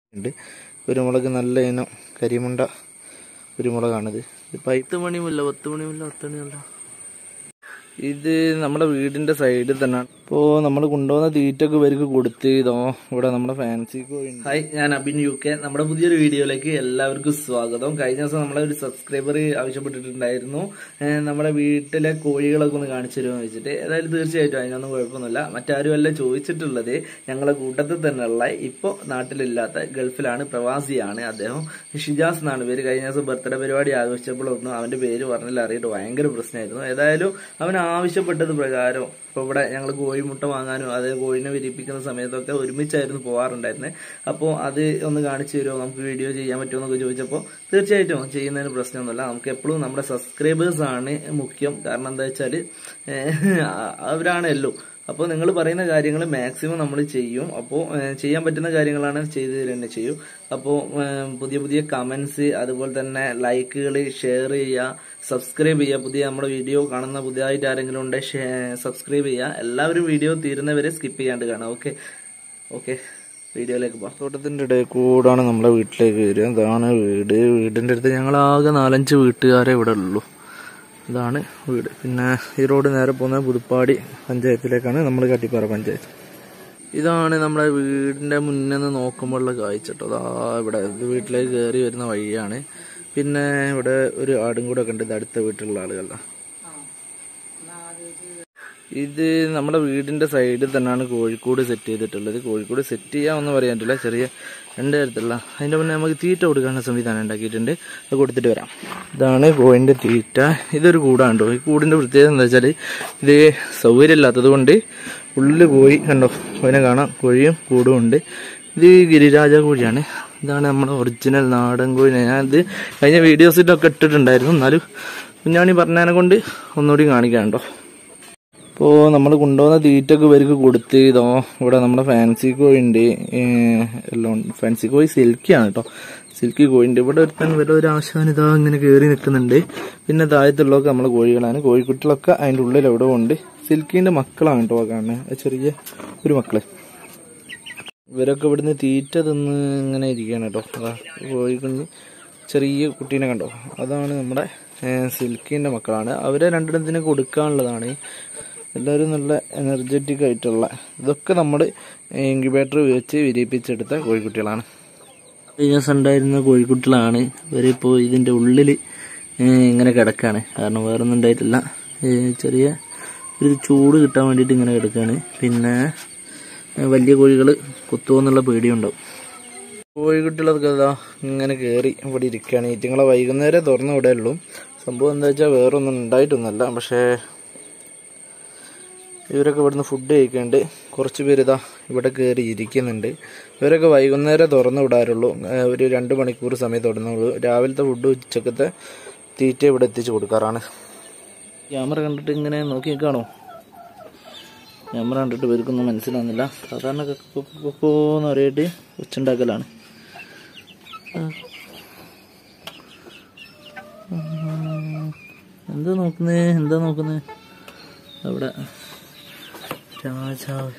ഉണ്ട് കുരുമുളക് നല്ല ഇനം കരിമുണ്ട കുരുമുളകാണിത് ഇത് പത്ത് മണിയുമില്ല പത്ത് മണിയുമില്ല പത്ത് മണിയല്ല ഇത് നമ്മുടെ വീടിന്റെ സൈഡിൽ തന്നെയാണ് ഇപ്പോൾ നമ്മൾ കൊണ്ടുപോകുന്ന തീറ്റൊക്കെ ഇവർക്ക് കൊടുത്ത് ഇതോ ഇവിടെ നമ്മുടെ ഫാൻസി ഹായ് ഞാൻ അബിൻ യു കെ നമ്മുടെ പുതിയൊരു വീഡിയോയിലേക്ക് എല്ലാവർക്കും സ്വാഗതം കഴിഞ്ഞ ദിവസം നമ്മളെ ഒരു സബ്സ്ക്രൈബർ ആവശ്യപ്പെട്ടിട്ടുണ്ടായിരുന്നു ഏഹ് നമ്മുടെ വീട്ടിലെ കോഴികളൊക്കെ ഒന്ന് കാണിച്ചു തരുമെന്ന് വെച്ചിട്ട് ഏതായാലും തീർച്ചയായിട്ടും അതിനൊന്നും കുഴപ്പമൊന്നുമില്ല മറ്റാരും അല്ല ചോദിച്ചിട്ടുള്ളത് ഞങ്ങളെ കൂട്ടത്തിൽ തന്നെയുള്ള ഇപ്പോൾ നാട്ടിലില്ലാത്ത ഗൾഫിലാണ് പ്രവാസിയാണ് അദ്ദേഹം ഷിജാസ് എന്നാണ് പേര് കഴിഞ്ഞ ദിവസം ബർത്ത്ഡേ പരിപാടി ആഘോഷിച്ചപ്പോഴൊന്നും അവന്റെ പേര് പറഞ്ഞില്ല അറിയിട്ട് ഭയങ്കര പ്രശ്നമായിരുന്നു ഏതായാലും അവൻ ആവശ്യപ്പെട്ടത് പ്രകാരം ഇപ്പൊ ഇവിടെ ഞങ്ങൾ കോഴിമുട്ട വാങ്ങാനും അത് കോഴിനെ വിരിപ്പിക്കുന്ന സമയത്തൊക്കെ ഒരുമിച്ചായിരുന്നു പോവാറുണ്ടായിരുന്നത് അപ്പോൾ അത് ഒന്ന് കാണിച്ചു തരുമോ നമുക്ക് വീഡിയോ ചെയ്യാൻ പറ്റുമോ എന്നൊക്കെ ചോദിച്ചപ്പോൾ തീർച്ചയായിട്ടും ചെയ്യുന്നതിന് പ്രശ്നമൊന്നുമില്ല നമുക്ക് എപ്പോഴും നമ്മുടെ സബ്സ്ക്രൈബേഴ്സ് ആണ് മുഖ്യം കാരണം എന്താ വെച്ചാൽ അവരാണ് എല്ലോ അപ്പോൾ നിങ്ങൾ പറയുന്ന കാര്യങ്ങൾ മാക്സിമം നമ്മൾ ചെയ്യും അപ്പോൾ ചെയ്യാൻ പറ്റുന്ന കാര്യങ്ങളാണ് ചെയ്തു തന്നെ ചെയ്യും അപ്പോൾ പുതിയ പുതിയ കമന്റ്സ് അതുപോലെ തന്നെ ലൈക്കുകൾ ഷെയർ ചെയ്യുക സബ്സ്ക്രൈബ് ചെയ്യുക പുതിയ നമ്മുടെ വീഡിയോ കാണുന്ന പുതിയതായിട്ട് ആരെങ്കിലും ഉണ്ട് സബ്സ്ക്രൈബ് ചെയ്യുക എല്ലാവരും വീഡിയോ തീരുന്നവരെ സ്കിപ്പ് ചെയ്യാണ്ട് കാണാം ഓക്കെ ഓക്കെ വീഡിയോയിലേക്ക് പോകാം തോട്ടത്തിൻ്റെ ഇടയിൽ കൂടാണ് നമ്മുടെ വീട്ടിലേക്ക് വരിക ഇതാണ് വീട് വീടിൻ്റെ അടുത്ത് ഞങ്ങളാകെ നാലഞ്ച് വീട്ടുകാരെ ഇവിടെ ഉള്ളൂ ഇതാണ് വീട് പിന്നെ ഈ റോഡ് നേരെ പോകുന്നത് പുതുപ്പാടി പഞ്ചായത്തിലേക്കാണ് നമ്മൾ കട്ടിപ്പാറ പഞ്ചായത്ത് ഇതാണ് നമ്മുടെ വീടിന്റെ മുന്നിൽ നിന്ന് നോക്കുമ്പോഴുള്ള കാഴ്ച കേട്ടോ അതാ ഇവിടെ ഇത് വീട്ടിലേക്ക് കയറി വരുന്ന വഴിയാണ് പിന്നെ ഇവിടെ ഒരു ആടും കൂടെ ഒക്കെ ഉണ്ട് ഇത് അടുത്ത വീട്ടിലുള്ള ആളുകളാണ് ഇത് നമ്മുടെ വീടിന്റെ സൈഡിൽ തന്നെയാണ് കോഴിക്കോട് സെറ്റ് ചെയ്തിട്ടുള്ളത് കോഴിക്കോട് സെറ്റ് ചെയ്യാമെന്ന് പറയാൻ പറ്റില്ല ചെറിയ രണ്ട് തരത്തിലുള്ള അതിന്റെ മുന്നേ നമുക്ക് തീറ്റ കൊടുക്കാനുള്ള സംവിധാനം ഉണ്ടാക്കിയിട്ടുണ്ട് അത് കൊടുത്തിട്ട് വരാം ഇതാണ് കോഴിന്റെ തീറ്റ ഇതൊരു കൂടാണ്ടോ ഈ കൂടിന്റെ പ്രത്യേകത എന്താ വെച്ചാൽ ഇത് സൗകര്യമില്ലാത്തത് കൊണ്ട് ഉള്ളിൽ കോഴി കണ്ടോ കോഴിനെ കാണാം കോഴിയും കൂടും ഉണ്ട് ഇത് ഗിരിരാജ കോഴിയാണ് ഇതാണ് നമ്മുടെ ഒറിജിനൽ നാടൻ കോഴി ഞാൻ ഇത് കഴിഞ്ഞ വീഡിയോസിലൊക്കെ ഇട്ടിട്ടുണ്ടായിരുന്നു എന്നാലും കുഞ്ഞാണി പറഞ്ഞതിനെ കൊണ്ട് ഒന്നുകൂടി കാണിക്കാം കേട്ടോ ഇപ്പോൾ നമ്മൾ കൊണ്ടുപോകുന്ന തീറ്റൊക്കെ ഇവർക്ക് കൊടുത്ത് ഇതോ ഇവിടെ നമ്മുടെ ഫാൻസി കോഴി ഉണ്ട് എല്ലാം ഉണ്ട് ഫാൻസി കോഴി സിൽക്കിയാണ് കേട്ടോ സിൽക്കി കോഴിണ്ട് ഇവിടെ ഒരുത്തൻ വല്ല ഒരു ആശാൻ ഇതാ ഇങ്ങനെ കയറി നിൽക്കുന്നുണ്ട് പിന്നെ താഴത്തുള്ളതൊക്കെ നമ്മളെ കോഴികളാണ് കോഴിക്കുട്ടികളൊക്കെ അതിൻ്റെ ഉള്ളിൽ എവിടെ ഉണ്ട് സിൽക്കിന്റെ മക്കളാണ് കേട്ടോ കാണുന്നത് ചെറിയ ഒരു മക്കള് ഇവരൊക്കെ ഇവിടുന്ന് തീറ്റ തിന്ന് ഇങ്ങനെ ഇരിക്കുകയാണ് കേട്ടോ അതാ കോഴിക്കുഞ്ഞ് ചെറിയ കുട്ടീനെ കണ്ടോ അതാണ് നമ്മുടെ സിൽക്കിന്റെ മക്കളാണ് അവരെ രണ്ടിടത്തിന് കൊടുക്കാനുള്ളതാണ് എല്ലാവരും നല്ല എനർജറ്റിക് ആയിട്ടുള്ള ഇതൊക്കെ നമ്മൾ ഇൻക്യുബേറ്റർ ഉപയോഗിച്ച് വിരിയിപ്പിച്ചെടുത്ത കോഴിക്കുട്ടികളാണ് ദിവസം ഉണ്ടായിരുന്ന കോഴിക്കുട്ടികളാണ് ഇവരിപ്പോൾ ഇതിൻ്റെ ഉള്ളിൽ ഇങ്ങനെ കിടക്കാണ് കാരണം വേറൊന്നും ഉണ്ടായിട്ടില്ല ചെറിയ ഒരു ചൂട് കിട്ടാൻ വേണ്ടിയിട്ട് ഇങ്ങനെ കിടക്കാണ് പിന്നെ വലിയ കോഴികൾ കുത്തുമെന്നുള്ള പേടിയുണ്ടാവും കോഴിക്കുട്ടികളൊക്കെ ഇതാ ഇങ്ങനെ കയറി ഇവിടെ ഇരിക്കുകയാണ് ഈറ്റിങ്ങളെ വൈകുന്നേരം തുറന്നു വിടുള്ളൂ സംഭവം എന്താ വെച്ചാൽ വേറൊന്നും ഉണ്ടായിട്ടൊന്നുമല്ല പക്ഷേ ഇവരൊക്കെ ഇവിടുന്ന് ഫുഡ് കഴിക്കുന്നുണ്ട് കുറച്ച് പേര് ഇതാ ഇവിടെ കയറി ഇരിക്കുന്നുണ്ട് ഇവരൊക്കെ വൈകുന്നേരം തുറന്നു വിടാറുള്ളൂ ഒരു രണ്ട് മണിക്കൂർ സമയം തുറന്നുള്ളൂ രാവിലത്തെ ഫുഡ് ഉച്ചക്കത്തെ തീറ്റ ഇവിടെ എത്തിച്ചു കൊടുക്കാറാണ് ക്യാമറ കണ്ടിട്ട് ഇങ്ങനെ നോക്കി നിൽക്കാണോ ക്യാമറ കണ്ടിട്ട് ഇവർക്കൊന്നും മനസ്സിലാവുന്നില്ല സാധാരണ കൊക്കോന്ന് അറിയിട്ട് ഉച്ചുണ്ടാക്കലാണ് എന്താ നോക്കുന്നേ എന്താ നോക്കുന്നേ അവിടെ രാജാവ്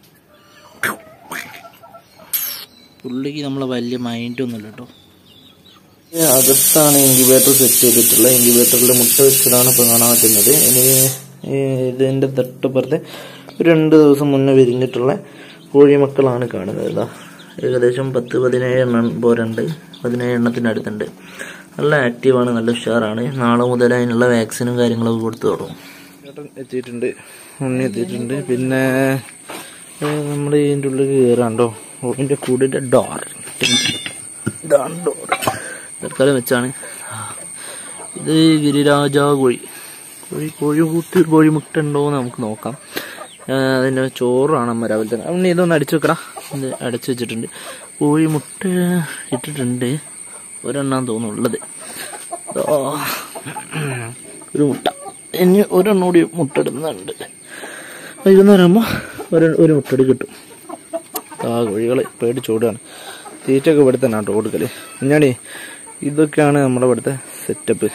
പുള്ളിക്ക് നമ്മളെ വലിയ മൈൻഡ് ഒന്നുമില്ല കേട്ടോ അകത്താണ് ഇൻക്യുബേറ്റർ സെറ്റ് ചെയ്തിട്ടുള്ളത് ഇൻക്യുബേറ്ററിൽ മുട്ട വെച്ചതാണ് ഇപ്പോൾ കാണാൻ പറ്റുന്നത് ഇനി ഇതിൻ്റെ തൊട്ടപ്പുറത്തെ ഒരു രണ്ട് ദിവസം മുന്നേ വിരിഞ്ഞിട്ടുള്ള കോഴിമക്കളാണ് കാണുന്നത് ഇതാ ഏകദേശം പത്ത് പതിനേഴ് എണ്ണം പോരുണ്ട് പതിനേഴ് എണ്ണത്തിൻ്റെ അടുത്തുണ്ട് നല്ല ആക്റ്റീവാണ് നല്ല ഉഷാറാണ് നാളെ മുതൽ അതിനുള്ള വാക്സിനും കാര്യങ്ങളൊക്കെ കൊടുത്തു തുടങ്ങും ചേട്ടൻ എത്തിയിട്ടുണ്ട് ഉണ്ണി എത്തിയിട്ടുണ്ട് പിന്നെ നമ്മൾ ഇതിൻ്റെ ഉള്ളിൽ കയറാണ്ടോ ഇതിൻ്റെ കൂടിൻ്റെ ഡോർ ഇതാണ് ഡോർ തൽക്കാലം വെച്ചാണ് ഇത് ഗിരിരാജ കോഴി കോഴി കോഴി കൂട്ടി കോഴി മുട്ട ഉണ്ടോ എന്ന് നമുക്ക് നോക്കാം അതിൻ്റെ ചോറാണ് അമ്മ രാവിലെ തന്നെ ഉണ്ണി ഇതൊന്ന് അടിച്ചു വെക്കടാ ഇത് അടച്ചു വെച്ചിട്ടുണ്ട് കോഴി മുട്ട ഇട്ടിട്ടുണ്ട് ഒരെണ്ണം തോന്നുള്ളത് ഒരു മുട്ട ഇനി ഒരെണ്ണം കൂടി മുട്ട ഇടുന്നുണ്ട് വൈകുന്നേരം ആകുമ്പോൾ ഒരു ഒരു മുട്ടടി കിട്ടും ആ കോഴികൾ പേടിച്ചോടുകയാണ് തീറ്റൊക്കെ ഇവിടെ തന്നെ കേട്ടോ കൊടുക്കല് കുഞ്ഞാണി ഇതൊക്കെയാണ് നമ്മുടെ ഇവിടുത്തെ സെറ്റപ്പ്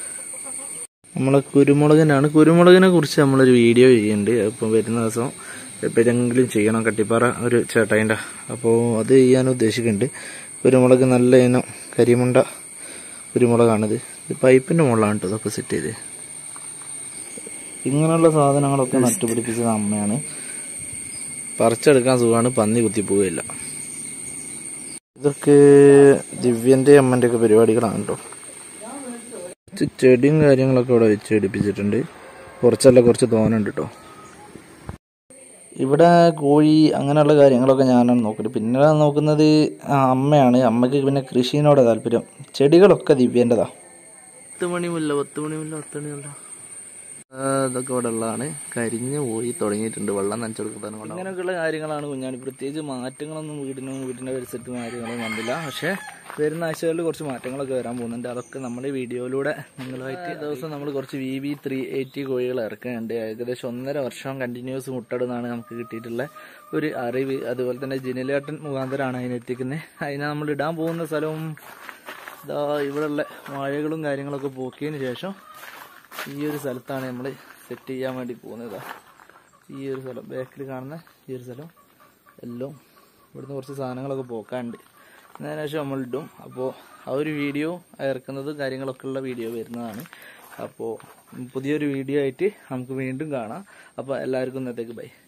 നമ്മളെ കുരുമുളകിനാണ് കുരുമുളകിനെ കുറിച്ച് നമ്മളൊരു വീഡിയോ ചെയ്യുന്നുണ്ട് അപ്പം വരുന്ന ദിവസം എപ്പോഴെങ്കിലും ചെയ്യണം കട്ടിപ്പാറ ഒരു ചേട്ടായിൻ്റെ അപ്പോൾ അത് ചെയ്യാൻ ഉദ്ദേശിക്കുന്നുണ്ട് കുരുമുളക് നല്ല ഇനം കരിമുണ്ട കുരുമുളകാണിത് ഇത് പൈപ്പിൻ്റെ മുകളിലാണ് കേട്ടോ ഇതൊക്കെ സെറ്റ് ചെയ്ത് ഇങ്ങനെയുള്ള സാധനങ്ങളൊക്കെ നട്ടുപിടിപ്പിച്ചത് അമ്മയാണ് പറിച്ചെടുക്കാൻ സുഖമാണ് പന്നി കുത്തിപ്പോവുകയില്ല ഇതൊക്കെ ദിവ്യന്റെ അമ്മന്റെ ഒക്കെ പരിപാടികളാണ് കേട്ടോ കുറച്ച് ചെടിയും കാര്യങ്ങളൊക്കെ ഇവിടെ വെച്ച് പിടിപ്പിച്ചിട്ടുണ്ട് കുറച്ചല്ല കുറച്ച് തോനുണ്ട് കേട്ടോ ഇവിടെ കോഴി അങ്ങനെയുള്ള കാര്യങ്ങളൊക്കെ ഞാനാണ് നോക്കുന്നത് പിന്നെ നോക്കുന്നത് ആ, അമ്മയാണ് അമ്മയ്ക്ക് പിന്നെ കൃഷിനോട് താല്പര്യം ചെടികളൊക്കെ ദിവ്യൻ്റെതാ പത്ത് മണി മുല്ല പത്ത് മണി മുല്ല പത്ത് മണി മുല്ല ആ, ഇതൊക്കെ ഇവിടെ ഉള്ളതാണ് കരിഞ്ഞു പോയി തുടങ്ങിയിട്ടുണ്ട് വെള്ളം നനച്ചെടുക്കാൻ ഇങ്ങനെയൊക്കെയുള്ള കാര്യങ്ങളാണ് കുഞ്ഞാണി പ്രത്യേകിച്ച് മാറ്റങ്ങളൊന്നും വീടിനും വീടിന്റെ പരിസരത്ത് കാര്യങ്ങളൊന്നും വന്നില്ല പക്ഷേ വരുന്ന ആഴ്ചകളിൽ കുറച്ച് മാറ്റങ്ങളൊക്കെ വരാൻ പോകുന്നുണ്ട് അതൊക്കെ നമ്മുടെ വീഡിയോയിലൂടെ നിങ്ങളുമായിട്ട് ദിവസം നമ്മൾ കുറച്ച് വി വി ത്രീ എയ്റ്റി കോഴികൾ ഇറക്കുന്നുണ്ട് ഏകദേശം ഒന്നര വർഷം കണ്ടിന്യൂസ് മുട്ടടുന്നാണ് നമുക്ക് കിട്ടിയിട്ടുള്ള ഒരു അറിവ് അതുപോലെ തന്നെ ജിനലേട്ടൻ മുഖാന്തരമാണ് അതിനെത്തിക്കുന്നത് അതിനെ നമ്മൾ ഇടാൻ പോകുന്ന സ്ഥലവും ഇതാ ഇവിടെയുള്ള വാഴകളും കാര്യങ്ങളൊക്കെ പോക്കിയതിന് ശേഷം ഈ ഒരു സ്ഥലത്താണ് നമ്മൾ സെറ്റ് ചെയ്യാൻ വേണ്ടി പോകുന്നത് ഈ ഒരു സ്ഥലം ബാക്കിൽ കാണുന്ന ഈ ഒരു സ്ഥലം എല്ലാം ഇവിടുന്ന് കുറച്ച് സാധനങ്ങളൊക്കെ പോക്കാണ്ട് അതിന് ശേഷം നമ്മൾ ഇടും അപ്പോൾ ആ ഒരു വീഡിയോ ഇറക്കുന്നതും കാര്യങ്ങളൊക്കെ ഉള്ള വീഡിയോ വരുന്നതാണ് അപ്പോൾ പുതിയൊരു വീഡിയോ ആയിട്ട് നമുക്ക് വീണ്ടും കാണാം അപ്പോൾ എല്ലാവർക്കും ഇന്നത്തേക്ക് ബൈ